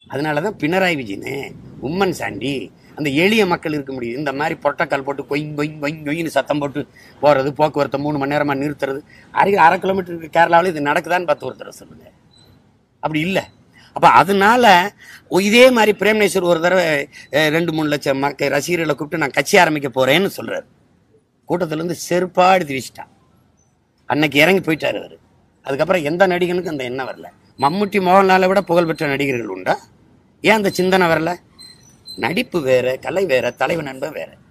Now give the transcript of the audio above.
அதனாலதான் பினராயி விஜயன் உம்மன் சாண்டி அந்த எளிய மக்கள் இருக்க முடியுது இந்த மாதிரி புரோட்டோக்கால் போட்டு கொய் கொய் கொய் கொய்னு சத்தம் போட்டு போறது போக்குவரத்தை மூணு மணி நேரமா நிறுத்துறது அருகே அரை கிலோமீட்டருக்கு கேரளாவில் இது நடக்குதான்னு பார்த்து ஒருத்தர் சொல்லுங்க அப்படி இல்லை அப்ப அதனால இதே மாதிரி பிரேம்நேஸ்வர் ஒரு தடவை அஹ், ரெண்டு மூணு லட்சம் மக்கள் ரசிகர்களை கூப்பிட்டு நான் கட்சி ஆரம்பிக்க போறேன்னு சொல்றாரு கூட்டத்துல இருந்து செருப்பாடு திரிச்சிட்டான் அன்னைக்கு இறங்கி போயிட்டாரு அவரு அதுக்கப்புறம் எந்த நடிகனுக்கும் அந்த எண்ணம் வரல மம்முட்டி மோகன்லாலை விட புகழ்பெற்ற நடிகர்கள் உண்டா ஏன் அந்த சிந்தனை வரல நடிப்பு வேற கலை வேற தலைவன் நண்பன் வேற